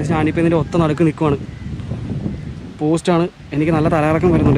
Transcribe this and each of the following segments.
Guys ഞാനിപ്പോൾ ഇതിൻ്റെ ഒത്ത നടുക്ക് നിൽക്കുവാണ് പോസ്റ്റാണ് എനിക്ക് നല്ല തലകറക്കം വരുന്നുണ്ട്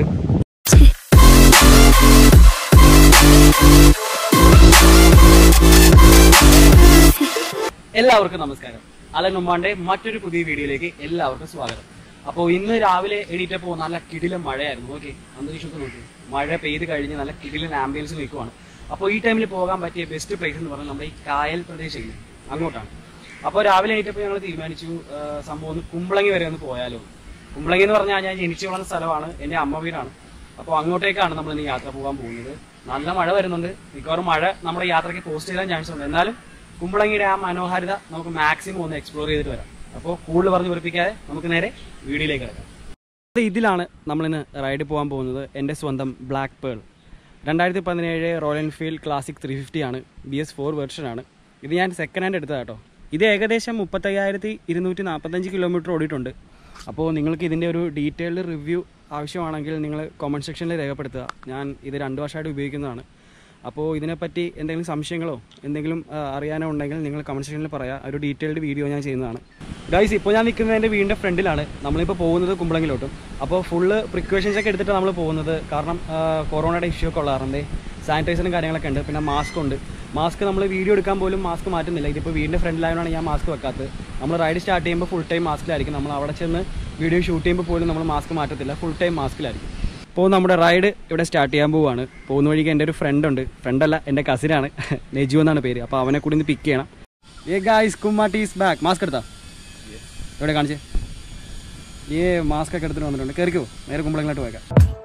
എല്ലാവർക്കും നമസ്കാരം അലനുമ്മാന്റെ മറ്റൊരു പുതിയ വീഡിയോയിലേക്ക് എല്ലാവർക്കും സ്വാഗതം അപ്പോൾ ഇന്ന് രാവിലെ എണീറ്റപ്പോൾ നല്ല കിടിലം മഴയായിരുന്നു ഓക്കെ അന്തരീക്ഷമൊക്കെ നോക്കി മഴ പെയ്ത് കഴിഞ്ഞ് നല്ല കിടിലൻ ആംബിയൻസ് നിൽക്കുവാണ് അപ്പോൾ ഈ ടൈമിൽ പോകാൻ പറ്റിയ ബെസ്റ്റ് പ്ലേസ് എന്ന് പറഞ്ഞാൽ നമ്മുടെ ഈ കായൽ പ്രദേശമില്ലേ അങ്ങോട്ടാണ് അപ്പോൾ രാവിലെ എണീറ്റപ്പോൾ ഞങ്ങൾ തീരുമാനിച്ചു ആ, സംഭവം ഒന്ന് കുമ്പളങ്ങി വരെ ഒന്ന് പോയാലോ കുമ്പളങ്ങി എന്ന് പറഞ്ഞാൽ ഞാൻ ജനിച്ചു വളർന്ന സ്ഥലമാണ് എൻ്റെ അമ്മ വീടാണ് അപ്പോൾ അങ്ങോട്ടേക്കാണ് നമ്മൾ ഇനി യാത്ര പോകാൻ പോകുന്നത് നല്ല മഴ വരുന്നുണ്ട് മിക്കവാറും മഴ നമ്മുടെ യാത്രയ്ക്ക് പോസ്റ്റ് ചെയ്യാൻ ചാൻസ് ഉണ്ട് എന്നാലും കുമ്പളങ്ങിയുടെ ആ മനോഹാരിത നമുക്ക് മാക്സിമം ഒന്ന് എക്സ്പ്ലോർ ചെയ്തിട്ട് വരാം അപ്പോൾ കൂടുതൽ പറഞ്ഞ് വെറുപ്പിക്കാതെ നമുക്ക് നേരെ വീഡിയോയിലേക്ക് കിടക്കാം ഇതിലാണ് നമ്മളിന്ന് റൈഡ് പോകാൻ പോകുന്നത് എൻ്റെ സ്വന്തം ബ്ലാക്ക് പേൾ രണ്ടായിരത്തി പതിനേഴ് Royal Enfield Classic three fifty ആണ് ബി എസ് ഫോർ വെർഷനാണ് ഇത് ഞാൻ സെക്കൻഡ് ഹാൻഡ് എടുത്തതാണ് കേട്ടോ ഇത് ഏകദേശം മുപ്പത്തയ്യായിരത്തി ഇരുന്നൂറ്റി നാൽപ്പത്തഞ്ച് കിലോമീറ്റർ ഓടിയിട്ടുണ്ട് അപ്പോൾ നിങ്ങൾക്ക് ഇതിൻ്റെ ഒരു ഡീറ്റെയിൽഡ് റിവ്യൂ ആവശ്യമാണെങ്കിൽ നിങ്ങൾ കമൻറ്റ് സെക്ഷനിൽ രേഖപ്പെടുത്തുക ഞാൻ ഇത് രണ്ട് വർഷമായിട്ട് ഉപയോഗിക്കുന്നതാണ് അപ്പോൾ ഇതിനെപ്പറ്റി എന്തെങ്കിലും സംശയങ്ങളോ എന്തെങ്കിലും ആ, അറിയാനോ ഉണ്ടെങ്കിൽ നിങ്ങൾ കമൻറ്റ് സെക്ഷനിൽ പറയാം ഒരു ഡീറ്റെയിൽഡ് വീഡിയോ ഞാൻ ചെയ്യുന്നതാണ് ഗൈസ് ഇപ്പോൾ ഞാൻ നിൽക്കുന്നത് എൻ്റെ വീടിൻ്റെ ഫ്രണ്ടിലാണ് നമ്മളിപ്പോൾ പോകുന്നത് കുമ്പളങ്ങിലോട്ടും അപ്പോൾ ഫുള്ള് പ്രിക്കോഷൻസ് ഒക്കെ എടുത്തിട്ട് നമ്മൾ പോകുന്നത് കാരണം ആ, കൊറോണയുടെ ഇഷ്യൂ ഒക്കെ ഉള്ളതാറുണ്ട് സാനിറ്റൈസറും കാര്യങ്ങളൊക്കെ ഉണ്ട് പിന്നെ മാസ്ക് ഉണ്ട് മാസ്ക് നമ്മൾ വീഡിയോ എടുക്കാൻ പോലും മാസ്ക് മാറ്റുന്നില്ല ഇതിപ്പോൾ വീടിൻ്റെ ഫ്രണ്ടിലായതുകൊണ്ടാണ് ഞാൻ മാസ്ക് വെക്കാത്തത് നമ്മൾ റൈഡ് സ്റ്റാർട്ട് ചെയ്യുമ്പോൾ ഫുൾ ടൈം മാസ്കിലായിരിക്കും നമ്മൾ അവിടെ ചെന്ന് വീഡിയോ ഷൂട്ട് ചെയ്യുമ്പോൾ പോലും നമ്മൾ മാസ്ക് മാറ്റത്തില്ല ഫുൾ ടൈം മാസ്കിലായിരിക്കും ഇപ്പോൾ നമ്മുടെ റൈഡ് ഇവിടെ സ്റ്റാർട്ട് ചെയ്യാൻ പോവുകയാണ് പോകുന്ന വഴിക്ക് എൻ്റെ ഒരു ഫ്രണ്ട് ഉണ്ട് ഫ്രണ്ടല്ല എൻ്റെ കസിനാണ് നെജു എന്നാണ് പേര് അപ്പോൾ അവനെ കൂടി ഒന്ന് പിക്ക് ചെയ്യണം hey guys Kummatti is back mask എടുത്താ എവിടെ കാണിച്ചേ ഏ മാസ്ക് ഒക്കെ എടുത്തിട്ട് വന്നിട്ടുണ്ട് കയറിക്കോ നേരെ കുമ്പളങ്ങളായിട്ട് പോയേക്കാം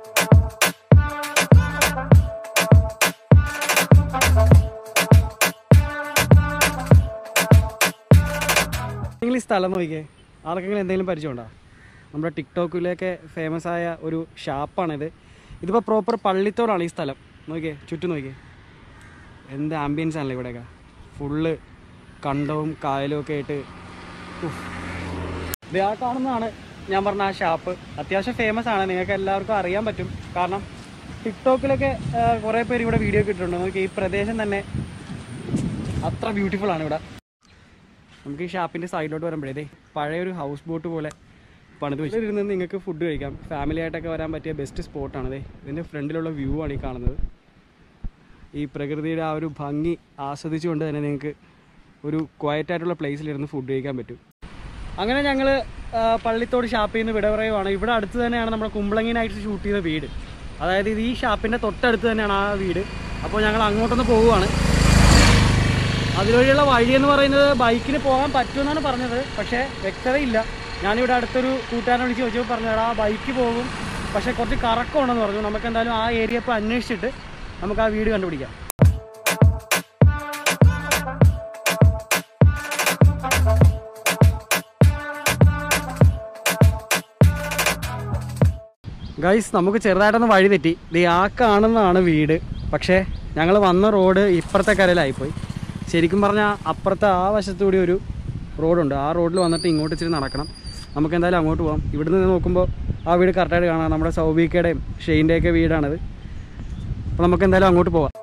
നിങ്ങൾ ഈ സ്ഥലം നോക്കിയേ ആർക്കെങ്കിലും എന്തെങ്കിലും പരിചയമുണ്ടോ നമ്മുടെ ടിക്ടോക്കിലൊക്കെ ഫേമസ് ആയ ഒരു ഷാപ്പാണിത് ഇതിപ്പോൾ പ്രോപ്പർ പള്ളിത്തോടാണ് ഈ സ്ഥലം നോക്കിയേ ചുറ്റും നോക്കിയേ എന്ത് ആംബിയൻസ് ആണല്ലോ ഇവിടെയൊക്കെ ഫുള്ള് കണ്ടവും കായലും ഒക്കെ ആയിട്ട് ഉഫ്. ഇത് ആ കാണുന്നതാണ് ഞാൻ പറഞ്ഞ ആ ഷാപ്പ് അത്യാവശ്യം ഫേമസ് ആണ് നിങ്ങൾക്ക് എല്ലാവർക്കും അറിയാൻ പറ്റും കാരണം ടിക്ടോക്കിലൊക്കെ കുറേ പേര് ഇവിടെ വീഡിയോ ഒക്കെ ഇട്ടിട്ടുണ്ട് നോക്കി ഈ പ്രദേശം തന്നെ അത്ര ബ്യൂട്ടിഫുൾ ആണ് ഇവിടെ നമുക്ക് ഈ ഷാപ്പിൻ്റെ സൈഡിലോട്ട് വരുമ്പോഴേ ദേ പഴയ ഒരു ഹൗസ് ബോട്ട് പോലെ പണിത് വെച്ചു ഇരുന്ന് നിങ്ങൾക്ക് ഫുഡ് കഴിക്കാം ഫാമിലി ആയിട്ടൊക്കെ വരാൻ പറ്റിയ ബെസ്റ്റ് സ്പോട്ടാണ് ദേ ഇതിൻ്റെ ഫ്രണ്ടിലുള്ള വ്യൂ ആണ് ഈ കാണുന്നത് ഈ പ്രകൃതിയുടെ ആ ഒരു ഭംഗി ആസ്വദിച്ചുകൊണ്ട് തന്നെ നിങ്ങൾക്ക് ഒരു ക്വയറ്റ് ആയിട്ടുള്ള പ്ലേസിലിരുന്ന് ഫുഡ് കഴിക്കാൻ പറ്റും അങ്ങനെ ഞങ്ങൾ പള്ളിത്തോട് ഷാപ്പിൽ നിന്ന് വിട പറയുവാണ് ഇവിടെ അടുത്ത് തന്നെയാണ് നമ്മുടെ കുമ്പളങ്ങിനായിട്ട് ഷൂട്ട് ചെയ്ത വീട് അതായത് ഇത് ഈ ഷാപ്പിൻ്റെ തൊട്ടടുത്ത് തന്നെയാണ് ആ വീട് അപ്പോൾ ഞങ്ങൾ അങ്ങോട്ടൊന്ന് പോവുകയാണ് അതുവഴിയുള്ള വഴി എന്ന് പറയുന്നത് ബൈക്കിന് പോകാൻ പറ്റുമെന്നാണ് പറഞ്ഞത് പക്ഷേ വ്യക്തതയില്ല ഞാനിവിടെ അടുത്തൊരു കൂട്ടുകാരനെ വിളിച്ച് ചോദിച്ചപ്പോൾ പറഞ്ഞത് ആ ബൈക്ക് പോകും പക്ഷേ കുറച്ച് കറക്കമുണ്ടെന്ന് പറഞ്ഞു നമുക്ക് എന്തായാലും ആ ഏരിയ ഇപ്പോൾ അന്വേഷിച്ചിട്ട് നമുക്ക് ആ വീട് കണ്ടുപിടിക്കാം ഗൈസ് നമുക്ക് ചെറുതായിട്ടൊന്ന് വഴി തെറ്റി ദേ ആ കാണുന്നതാണ് വീട് പക്ഷേ ഞങ്ങൾ വന്ന റോഡ് ഇപ്പുറത്തെ കരയിലായിപ്പോയി ശരിക്കും പറഞ്ഞാൽ അപ്പുറത്തെ ആ വശത്തുകൂടി ഒരു റോഡുണ്ട് ആ റോഡിൽ വന്നിട്ട് ഇങ്ങോട്ട് ഇച്ചിരി നടക്കണം നമുക്ക് എന്തായാലും അങ്ങോട്ട് പോകാം ഇവിടുന്ന് നിന്ന് നോക്കുമ്പോൾ ആ വീട് കറക്റ്റായിട്ട് കാണാം നമ്മുടെ സൗബിക്കയുടെയും ഷെയിൻ്റെയൊക്കെ വീടാണത് അപ്പോൾ നമുക്ക് എന്തായാലും അങ്ങോട്ട് പോവാം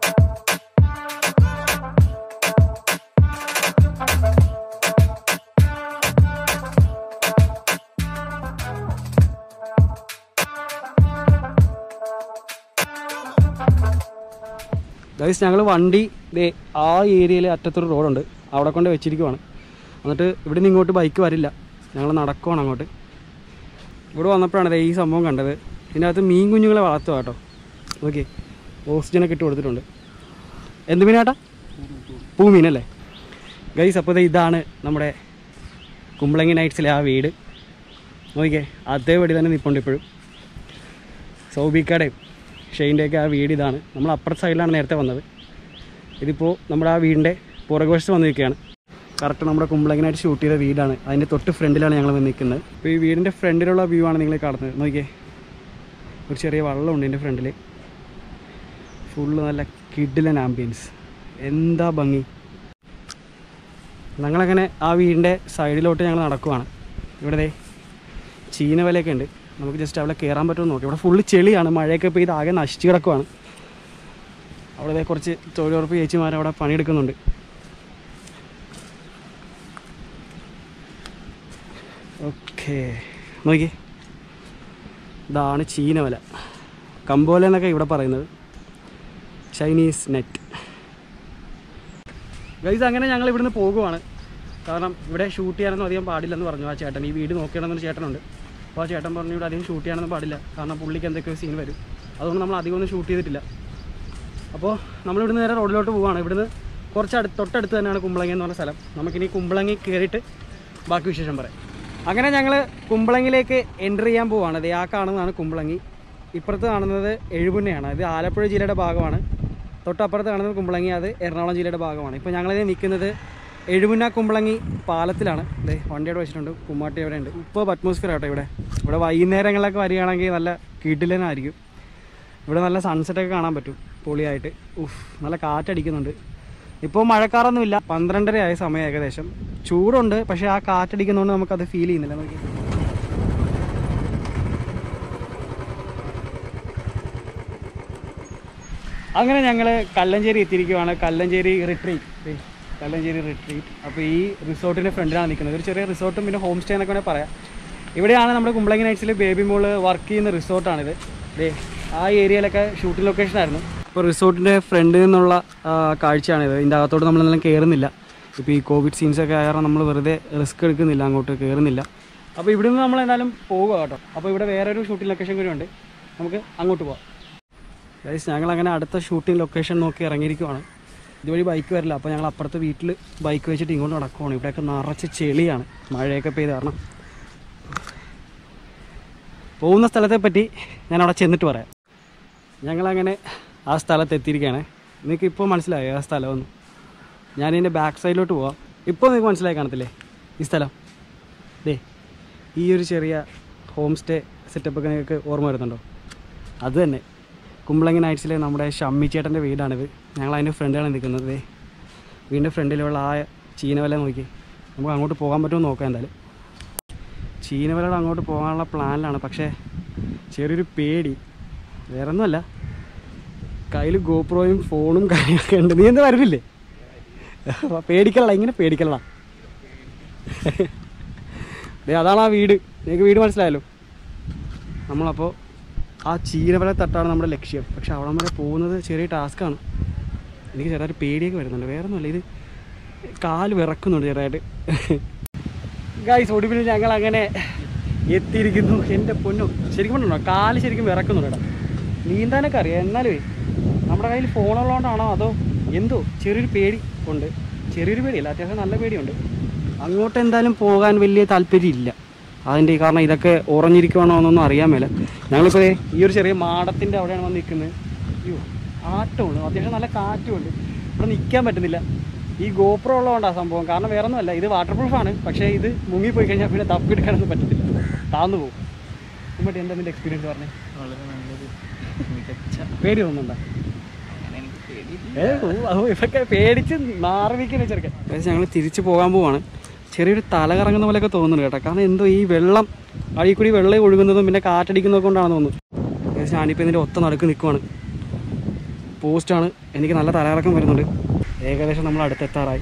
ഗൈസ് ഞങ്ങൾ വണ്ടി ദേ ആ ഏരിയയിൽ അറ്റത്തൊരു റോഡുണ്ട് അവിടെ കൊണ്ട് വെച്ചിരിക്കുവാണ് എന്നിട്ട് ഇവിടെ നിന്ന് ഇങ്ങോട്ട് ബൈക്ക് വരില്ല ഞങ്ങൾ നടക്കുവാണ് അങ്ങോട്ട് ഇവിടെ വന്നപ്പോഴാണ് ദേ ഈ സംഭവം കണ്ടത് ഇതിനകത്ത് മീൻ കുഞ്ഞുങ്ങളെ വളർത്തുക കേട്ടോ ഓക്കെ ഓക്സിജനൊക്കെ ഇട്ട് കൊടുത്തിട്ടുണ്ട് എന്ത് മീനാട്ടാ പൂമീനല്ലേ ഗൈസ് അപ്പോൾ ദേ ഇതാണ് നമ്മുടെ കുമ്പളങ്ങി നൈറ്റ്സിലെ ആ വീട് നോക്കിക്കേ അതേപടി തന്നെ നിൽപ്പുണ്ട് ഇപ്പോഴും സൗബിക്കയുടെയും ഷെയിൻ്റെയൊക്കെ ആ വീട് ഇതാണ് നമ്മൾ അപ്പുറത്തെ സൈഡിലാണ് നേരത്തെ വന്നത് ഇതിപ്പോൾ നമ്മുടെ ആ വീടിൻ്റെ പുറകുവശത്ത് വന്ന് നിൽക്കുകയാണ് കറക്റ്റ് നമ്മുടെ കുമ്പളങ്ങിനായിട്ട് ഷൂട്ട് ചെയ്ത വീടാണ് അതിൻ്റെ തൊട്ട് ഫ്രണ്ടിലാണ് ഞങ്ങൾ വന്ന് നിൽക്കുന്നത് അപ്പോൾ ഈ വീടിൻ്റെ ഫ്രണ്ടിലുള്ള വ്യൂ ആണ് നിങ്ങൾ കാണുന്നത് നോക്കിയേ ഒരു ചെറിയ വള്ളമുണ്ട് എൻ്റെ ഫ്രണ്ടിൽ ഫുള്ള് നല്ല കിഡിലൻ ആംബിയൻസ് എന്താ ഭംഗി ഞങ്ങളങ്ങനെ ആ വീടിൻ്റെ സൈഡിലോട്ട് ഞങ്ങൾ നടക്കുവാണ് ഇവിടെ ദേ ചീന വിലയൊക്കെ ഉണ്ട് നമുക്ക് ജസ്റ്റ് അവിടെ കയറാൻ പറ്റുമോ നോക്കി ഇവിടെ ഫുള്ള് ചെളിയാണ് മഴയൊക്കെ പെയ്ത് ആകെ നശിച്ച് കിടക്കുവാണ് അവിടെ ദേ കുറച്ച് തൊഴിലുറപ്പ് ചേച്ചിമാർ അവിടെ പണിയെടുക്കുന്നുണ്ട് ഓക്കെ നോക്കി ഇതാണ് ചീനവല കമ്പോല എന്നൊക്കെ ഇവിടെ പറയുന്നത് ചൈനീസ് നെറ്റ് ഗൈസ് അങ്ങനെ ഞങ്ങൾ ഇവിടുന്ന് പോകുവാണ് കാരണം ഇവിടെ ഷൂട്ട് ചെയ്യാനൊന്നും അധികം പാടില്ലെന്ന് പറഞ്ഞു ആ ചേട്ടൻ ഈ വീട് നോക്കിയണമെന്നൊരു ചേട്ടനുണ്ട് അപ്പോൾ ആ ചേട്ടൻ പറഞ്ഞു ഇവിടെ അധികം ഷൂട്ട് ചെയ്യാനൊന്നും പാടില്ല കാരണം പുള്ളിക്ക് എന്തൊക്കെയോ സീൻ വരും അതുകൊണ്ട് നമ്മൾ അധികം ഒന്നും ഷൂട്ട് ചെയ്തിട്ടില്ല അപ്പോൾ നമ്മൾ ഇവിടുന്ന് നേരെ റോഡിലോട്ട് പോവുകയാണ് ഇവിടുന്ന് കുറച്ച് അടുത്ത് തൊട്ടടുത്ത് തന്നെയാണ് കുമ്പളങ്ങി എന്ന് പറഞ്ഞ സ്ഥലം നമുക്കിനി കുമ്പളങ്ങി കയറിയിട്ട് ബാക്കി വിശേഷം പറയാം അങ്ങനെ ഞങ്ങൾ കുമ്പളങ്ങിലേക്ക് എൻ്റർ ചെയ്യാൻ പോവുകയാണ് ഇത് ആ കാണുന്നതാണ് കുമ്പളങ്ങി ഇപ്പുറത്ത് കാണുന്നത് എഴുപുന്നയാണ് ഇത് ആലപ്പുഴ ജില്ലയുടെ ഭാഗമാണ് തൊട്ടപ്പുറത്ത് കാണുന്നത് കുമ്പളങ്ങി അത് എറണാകുളം ജില്ലയുടെ ഭാഗമാണ് ഇപ്പോൾ ഞങ്ങളിത് നിൽക്കുന്നത് എഴുപുന്ന കുമ്പളങ്ങി പാലത്തിലാണ് ഇതേ വണ്ടിയോടെ വെച്ചിട്ടുണ്ട് കുമ്മാട്ടി അവിടെ ഉണ്ട് ഇപ്പോൾ അറ്റ്മോസ്ഫിയർ ആട്ടോ ഇവിടെ ഇവിടെ വൈകുന്നേരങ്ങളിലൊക്കെ വരികയാണെങ്കിൽ നല്ല കീട്ടിലനായിരിക്കും ഇവിടെ നല്ല സൺസെറ്റ് ഒക്കെ കാണാൻ പറ്റും പൊളിയായിട്ട് ഉഫ് നല്ല കാറ്റടിക്കുന്നുണ്ട് ഇപ്പോൾ മഴക്കാറൊന്നുമില്ല പന്ത്രണ്ടര ആയ സമയം ഏകദേശം ചൂടുണ്ട് പക്ഷേ ആ കാറ്റടിക്കുന്നതുകൊണ്ട് നമുക്കത് ഫീൽ ചെയ്യുന്നില്ല നോക്കി അങ്ങനെ ഞങ്ങൾ കല്ലഞ്ചേരി എത്തിയിരിക്കുവാണ് കല്ലഞ്ചേരി റിട്രീറ്റ് കല്ലഞ്ചേരി റിട്രീറ്റ് അപ്പോൾ ഈ റിസോർട്ടിൻ്റെ ഫ്രണ്ടിലാണ് നിൽക്കുന്നത് ഒരു ചെറിയ റിസോർട്ടും പിന്നെ ഹോം സ്റ്റേ എന്നൊക്കെ വേണമെങ്കിൽ പറയാം ഇവിടെയാണ് നമ്മുടെ കുമ്പളങ്ങി നൈറ്റ്സിൽ ബേബി മോള് വർക്ക് ചെയ്യുന്ന റിസോർട്ടാണിത് ദേ ആ ഏരിയയിലൊക്കെ ഷൂട്ടിംഗ് ലൊക്കേഷൻ ആയിരുന്നു ഇപ്പോൾ റിസോർട്ടിൻ്റെ ഫ്രണ്ടിൽ നിന്നുള്ള ആ, കാഴ്ചയാണിത് ഇതിൻ്റെ അകത്തോട്ട് നമ്മളെല്ലാം കയറുന്നില്ല ഇപ്പോൾ ഈ കോവിഡ് സീൻസൊക്കെ കാരണം നമ്മൾ വെറുതെ റിസ്ക് എടുക്കുന്നില്ല അങ്ങോട്ട് കയറുന്നില്ല അപ്പോൾ ഇവിടെ നിന്ന് നമ്മൾ എന്തായാലും പോവുക കേട്ടോ അപ്പോൾ ഇവിടെ വേറൊരു ഷൂട്ടിംഗ് ലൊക്കേഷൻ കൂടി ഉണ്ട് നമുക്ക് അങ്ങോട്ട് പോവാം ഗൈസ് ഞങ്ങൾ അങ്ങനെ അടുത്ത ഷൂട്ടിംഗ് ലൊക്കേഷൻ നോക്കി ഇറങ്ങിയിരിക്കുവാണ് ഇതുവഴി ബൈക്ക് വരില്ല അപ്പോൾ ഞങ്ങൾ അപ്പുറത്തെ വീട്ടിൽ ബൈക്ക് വെച്ചിട്ട് ഇങ്ങോട്ട് നടക്കുവാണ് ഇവിടെയൊക്കെ നിറച്ച് ചെളിയാണ് മഴയൊക്കെ പെയ്ത് കാരണം പോകുന്ന സ്ഥലത്തെ പറ്റി ഞാൻ അവിടെ ചെന്നിട്ട് പറയാം ഞങ്ങളങ്ങനെ ആ സ്ഥലത്ത് എത്തിയിരിക്കുകയാണ് നിങ്ങൾക്ക് ഇപ്പോൾ മനസ്സിലായോ ആ സ്ഥലമൊന്നും ഞാൻ ഇതിൻ്റെ ബാക്ക് സൈഡിലോട്ട് പോവാം ഇപ്പോൾ നിങ്ങൾക്ക് മനസ്സിലായി കാണത്തില്ലേ ഈ സ്ഥലം ദേ ഈ ഒരു ചെറിയ ഹോം സ്റ്റേ സെറ്റപ്പൊക്കെ നിങ്ങൾക്ക് ഓർമ്മ വരുന്നുണ്ടോ അത് തന്നെ കുമ്പളങ്ങി നൈറ്റ്സിലെ നമ്മുടെ ഷമ്മി ചേട്ടൻ്റെ വീടാണിത് ഞങ്ങൾ അതിൻ്റെ ഫ്രണ്ടിലാണ് നിൽക്കുന്നത് ദേ വീടിൻ്റെ ഫ്രണ്ടിലുള്ള ആ ചീനവല നോക്കി നമുക്ക് അങ്ങോട്ട് പോകാൻ പറ്റുമോ നോക്കാം എന്തായാലും ചീനവലയുടെ അങ്ങോട്ട് പോകാനുള്ള പ്ലാനിലാണ് പക്ഷേ ചെറിയൊരു പേടി വേറെ ഒന്നുമല്ല കയ്യിൽ ഗോപ്രോയും ഫോണും കാര്യമൊക്കെ ഉണ്ട് നീ എന്താ വരുന്നില്ലേ പേടിക്കലടാ ഇങ്ങനെ പേടിക്കലടാ ദേ അതാണ് ആ വീട് നിങ്ങൾക്ക് വീട് മനസ്സിലായല്ലോ നമ്മളപ്പോൾ ആ ചീനവല തട്ടാണ് നമ്മുടെ ലക്ഷ്യം പക്ഷെ അവിടെ വരെ പോകുന്നത് ചെറിയ ടാസ്ക്കാണ് എനിക്ക് ചെറുതായിട്ട് പേടിയൊക്കെ വരുന്നുണ്ട് വേറെ ഒന്നുമല്ല ഇത് കാല് വിറക്കുന്നുണ്ട് ചെറുതായിട്ട് ഗായ്സ് ഒടുവിൽ ഞങ്ങൾ അങ്ങനെ എത്തിയിരിക്കുന്നു എൻ്റെ പൊന്നു ശരിക്കും പറഞ്ഞോ കാല് ശരിക്കും വിറക്കുന്നുണ്ട് കേട്ടോ നീന്താനൊക്കെ അറിയാം എന്നാലും നമ്മുടെ കയ്യിൽ ഫോണുള്ളതുകൊണ്ടാണോ അതോ എന്തോ ചെറിയൊരു പേടി ഉണ്ട് ചെറിയൊരു പേടിയല്ല അത്യാവശ്യം നല്ല പേടിയുണ്ട് അങ്ങോട്ട് എന്തായാലും പോകാൻ വലിയ താല്പര്യമില്ല അതിൻ്റെ കാരണം ഇതൊക്കെ ഉറഞ്ഞിരിക്കുവാണോ എന്നൊന്നും അറിയാൻ മേല ഞങ്ങളിപ്പോൾ ദേ ഈ ഒരു ചെറിയ മാടത്തിൻ്റെ അവിടെയാണ് വന്ന് നിൽക്കുന്നത് അയ്യോ ആട്ടമുണ്ട് അത്യാവശ്യം നല്ല കാറ്റുമുണ്ട് ഇവിടെ നിൽക്കാൻ പറ്റുന്നില്ല ഈ ഗോപ്രോ ഉള്ളതുകൊണ്ടാണ് സംഭവം കാരണം വേറെ ഒന്നുമല്ല ഇത് വാട്ടർ പ്രൂഫാണ് പക്ഷേ ഇത് മുങ്ങിപ്പോയി കഴിഞ്ഞാൽ പിന്നെ തപ്പിയെടുക്കാനൊന്നും പറ്റത്തില്ല താന്നു പോകും എന്നിട്ട് എന്താ നിൻ്റെ എക്സ്പീരിയൻസ് പറഞ്ഞേ വളരെ നല്ലൊരു മികച്ച പേടി തോന്നുന്നുണ്ടോ അങ്ങനെ എനിക്ക് പേടിയില്ല ഏ, ഓ, ഓ, ഇതൊക്കെ പേടിച്ച് മാറിവിക്കുന്ന ചെറുക്കൻ ഞങ്ങൾ തിരിച്ചു പോകാൻ പോവാണ് ചെറിയൊരു തല കറങ്ങുന്ന പോലെയൊക്കെ തോന്നുന്നു കേട്ടോ കാരണം എന്തോ ഈ വെള്ളം അടിയിൽ കൂടി വെള്ളം ഒഴുകുന്നതും പിന്നെ കാറ്റടിക്കുന്നതൊക്കെ കൊണ്ടാണ് തോന്നുന്നു ഏകദേശം ഞാനിപ്പോൾ ഇതിൻ്റെ ഒത്ത നടുക്ക് നിൽക്കുവാണ് പോസ്റ്റാണ് എനിക്ക് നല്ല തലകറക്കം വരുന്നുണ്ട് ഏകദേശം നമ്മൾ അടുത്തെത്താറായി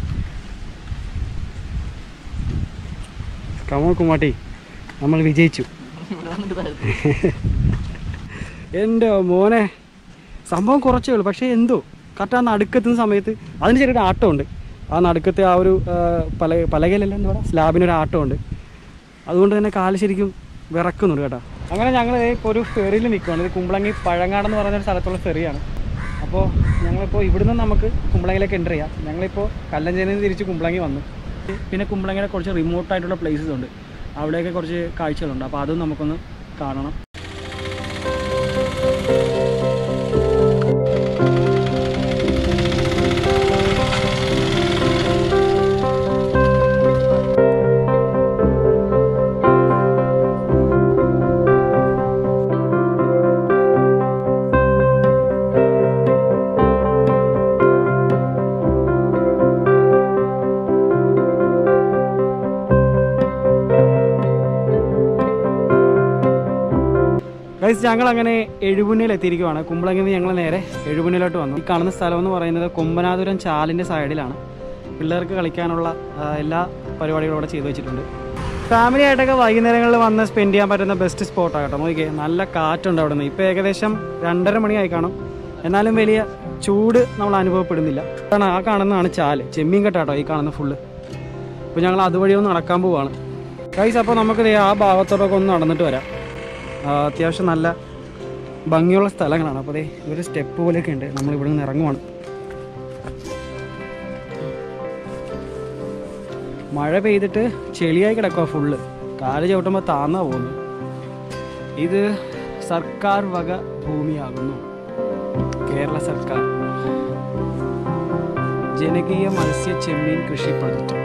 കമോ കുമാട്ടി നമ്മൾ വിജയിച്ചു ഇവിടെ വന്നിട്ട് താഴത്ത് എൻ്റെ മോനെ സംഭവം കുറച്ചേ ഉള്ളൂ പക്ഷേ എന്തോ കറക്റ്റ് ആ നടുക്കെത്തുന്ന സമയത്ത് അതിന് ചെറിയൊരു ആട്ടമുണ്ട് ആ നടുക്കത്തെ ആ ഒരു ആ, പല പലകയിലല്ല എന്താ പറയുക സ്ലാബിനൊരു ആട്ടമുണ്ട് അതുകൊണ്ട് തന്നെ കാല് ശരിക്കും വിറക്കുന്നുണ്ട് കേട്ടോ അങ്ങനെ ഞങ്ങൾ ഇപ്പോൾ ഒരു ഫെറിയിൽ നിൽക്കുകയാണ് ഇത് കുമ്പളങ്ങി പഴങ്ങാടെന്ന് പറയുന്ന ഒരു സ്ഥലത്തുള്ള ഫെറിയാണ് അപ്പോൾ ഞങ്ങളിപ്പോൾ ഇവിടുന്ന് നമുക്ക് കുമ്പളങ്ങിലേക്ക് എൻ്റർ ചെയ്യാം ഞങ്ങളിപ്പോൾ കല്ലഞ്ചേരിയിൽ നിന്ന് തിരിച്ച് കുമ്പളങ്ങി വന്നു പിന്നെ കുമ്പളങ്ങിയുടെ കുറച്ച് റിമോട്ട് ആയിട്ടുള്ള പ്ലേസസ് ഉണ്ട് അവിടെയൊക്കെ കുറച്ച് കാഴ്ചകളുണ്ട് അപ്പോൾ അതും നമുക്കൊന്ന് കാണണം ഗൈസ് ഞങ്ങൾ അങ്ങനെ എഴുപുന്നയിൽ എത്തിയിരിക്കുവാണ് കുമ്പളങ്ങിൽ നിന്ന് ഞങ്ങൾ നേരെ എഴുപുന്നയിലോട്ട് വന്നു ഈ കാണുന്ന സ്ഥലം എന്ന് പറയുന്നത് കൊമ്പനാതുരം ചാലിൻ്റെ സൈഡിലാണ് പിള്ളേർക്ക് കളിക്കാനുള്ള ആ, എല്ലാ പരിപാടികളും ഇവിടെ ചെയ്തു വെച്ചിട്ടുണ്ട് ഫാമിലി ആയിട്ടൊക്കെ വൈകുന്നേരങ്ങളിൽ വന്ന് സ്പെൻഡ് ചെയ്യാൻ പറ്റുന്ന ബെസ്റ്റ് സ്പോട്ടാണ് കേട്ടോ നോക്കിയേ നല്ല കാറ്റുണ്ട് അവിടെ നിന്ന് ഇപ്പോൾ ഏകദേശം രണ്ടര മണിയായി കാണും എന്നാലും വലിയ ചൂട് നമ്മൾ അനുഭവപ്പെടുന്നില്ല കാരണം ആ കാണുന്നതാണ് ചാല് ചെമ്മീൻ കെട്ടാട്ടോ ഈ കാണുന്ന ഫുള്ള് അപ്പോൾ ഞങ്ങൾ അതുവഴി ഒന്ന് നടക്കാൻ പോവാണ് ഗൈസ് അപ്പോൾ നമുക്ക് ദേ ആ ഭാഗത്തോടൊക്കെ ഒന്ന് നടന്നിട്ട് വരാം ആ, അത്യാവശ്യം നല്ല ഭംഗിയുള്ള സ്ഥലങ്ങളാണ് അപ്പോൾ ദേ ഒരു സ്റ്റെപ്പ് പോലെയൊക്കെ ഉണ്ട് നമ്മൾ ഇവിടെ നിന്ന് ഇറങ്ങുവാണ് മഴ പെയ്തിട്ട് ചെളിയായി കിടക്കുക ഫുള്ള് കാല് ചവിട്ടുമ്പോൾ താന്നാ പോകുന്നു ഇത് സർക്കാർ വക ഭൂമിയാകുന്നു കേരള സർക്കാർ ജനകീയ മത്സ്യ ചെമ്മീൻ കൃഷി പ്രൊജക്റ്റ്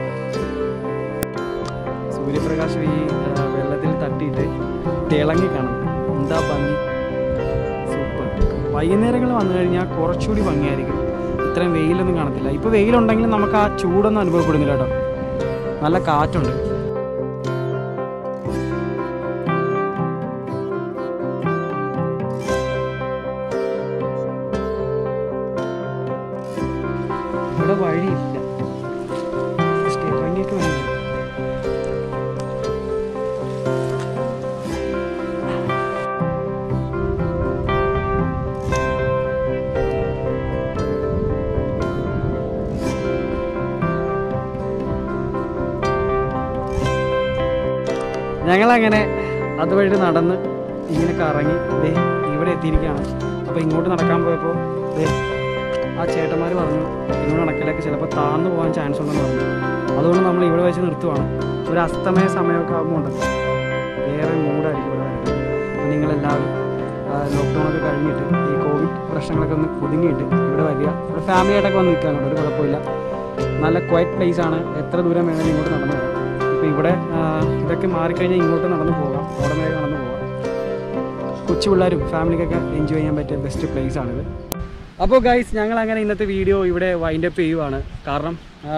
സൂര്യപ്രകാശം ഈ ആ, വെള്ളത്തിൽ തട്ടിയിട്ട് തിളങ്ങി കാണും എന്താ ഭംഗി സൂപ്പർ വൈകുന്നേരങ്ങളിൽ വന്നു കഴിഞ്ഞാൽ കുറച്ചുകൂടി ഭംഗിയായിരിക്കും ഇത്രയും വെയിലൊന്നും കാണത്തില്ല ഇപ്പോൾ വെയിലുണ്ടെങ്കിലും നമുക്ക് ആ ചൂടൊന്നും അനുഭവപ്പെടുന്നില്ല കേട്ടോ നല്ല കാറ്റുണ്ട് ഇവിടെ വഴിയില്ല ജസ്റ്റ് ഇറങ്ങിയിട്ട് വേണം ഞങ്ങളങ്ങനെ അതുവഴി നടന്ന് ഇങ്ങനെ കറങ്ങി ദേ ഇവിടെ എത്തിയിരിക്കുകയാണ് അപ്പോൾ ഇങ്ങോട്ട് നടക്കാൻ പോയപ്പോൾ ദേ ആ ചേട്ടന്മാർ പറഞ്ഞു ഇങ്ങോട്ട് നടക്കലൊക്കെ ചിലപ്പോൾ താന്നു പോകാൻ ചാൻസ് ഉണ്ടെന്ന് പറഞ്ഞു അതുകൊണ്ട് നമ്മൾ ഇവിടെ വെച്ച് നിർത്തുവാണ് ഒരു അസ്തമയ സമയമൊക്കെ ആകുമ്പോൾ ഉണ്ടല്ലോ വേറെ മൂടായിരിക്കും ഇവിടെ വരുന്നത് അപ്പോൾ നിങ്ങളെല്ലാവരും ലോക്ക്ഡൗണൊക്കെ കഴിഞ്ഞിട്ട് ഈ കോവിഡ് പ്രശ്നങ്ങളൊക്കെ ഒന്ന് ഒതുങ്ങിയിട്ട് ഇവിടെ വരിക ഇവിടെ ഫാമിലി ആയിട്ടൊക്കെ വന്ന് നിൽക്കാൻ ഒരു കുഴപ്പമില്ല നല്ല ക്വയറ്റ് പ്ലേസ് ആണ് എത്ര ദൂരം വേണമെങ്കിലും ഇങ്ങോട്ട് നടന്നു വരാം ഇപ്പോൾ ഇവിടെ ആ, ഇതൊക്കെ മാറിക്കഴിഞ്ഞാൽ ഇങ്ങോട്ട് നടന്നു പോകാം അവിടെ വരെ നടന്നു പോകാം കൊച്ചു പിള്ളേരും ഫാമിലിക്കൊക്കെ എൻജോയ് ചെയ്യാൻ പറ്റിയ ബെസ്റ്റ് പ്ലേസ് ആണിത് അപ്പോൾ ഗൈസ് ഞങ്ങൾ അങ്ങനെ ഇന്നത്തെ വീഡിയോ ഇവിടെ വൈൻഡ് അപ്പ് ചെയ്യുവാണ് കാരണം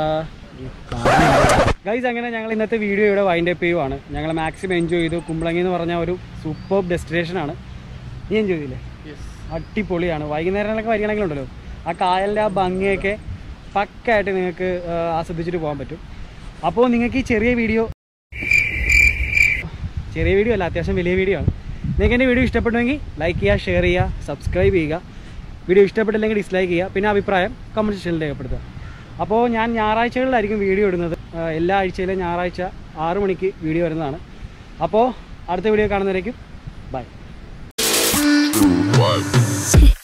ഗൈസ് അങ്ങനെ ഞങ്ങൾ ഇന്നത്തെ വീഡിയോ ഇവിടെ വൈൻഡ് അപ്പ് ചെയ്യുവാണ് ഞങ്ങൾ മാക്സിമം എൻജോയ് ചെയ്തു കുമ്പളങ്ങി എന്ന് പറഞ്ഞ ഒരു സൂപ്പർ ഡെസ്റ്റിനേഷൻ ആണ് നീ എൻജോയ് ചെയ്തില്ലേ അടിപൊളിയാണ് വൈകുന്നേരങ്ങളൊക്കെ വരികയാണെങ്കിലുണ്ടല്ലോ ആ കായലിൻ്റെ ആ ഭംഗിയൊക്കെ പക്കായിട്ട് നിങ്ങൾക്ക് ആ, ആസ്വദിച്ചിട്ട് പോകാൻ പറ്റും അപ്പോൾ നിങ്ങൾക്ക് ഈ ചെറിയ വീഡിയോ ചെറിയ വീഡിയോ അല്ല അത്യാവശ്യം വലിയ വീഡിയോ ആണ് നിങ്ങൾക്ക് എൻ്റെ വീഡിയോ ഇഷ്ടപ്പെട്ടുവെങ്കിൽ ലൈക്ക് ചെയ്യുക ഷെയർ ചെയ്യുക സബ്സ്ക്രൈബ് ചെയ്യുക വീഡിയോ ഇഷ്ടപ്പെട്ടില്ലെങ്കിൽ ഡിസ്ലൈക്ക് ചെയ്യുക പിന്നെ അഭിപ്രായം കമൻറ്റ് സെക്ഷനിൽ രേഖപ്പെടുത്തുക അപ്പോൾ ഞാൻ ഞായറാഴ്ചകളിലായിരിക്കും വീഡിയോ ഇടുന്നത് ആ, എല്ലാ ആഴ്ചയിലും ഞായറാഴ്ച ആറ് മണിക്ക് വീഡിയോ വരുന്നതാണ് അപ്പോൾ അടുത്ത വീഡിയോ കാണുന്നവരേക്കും ബൈ was.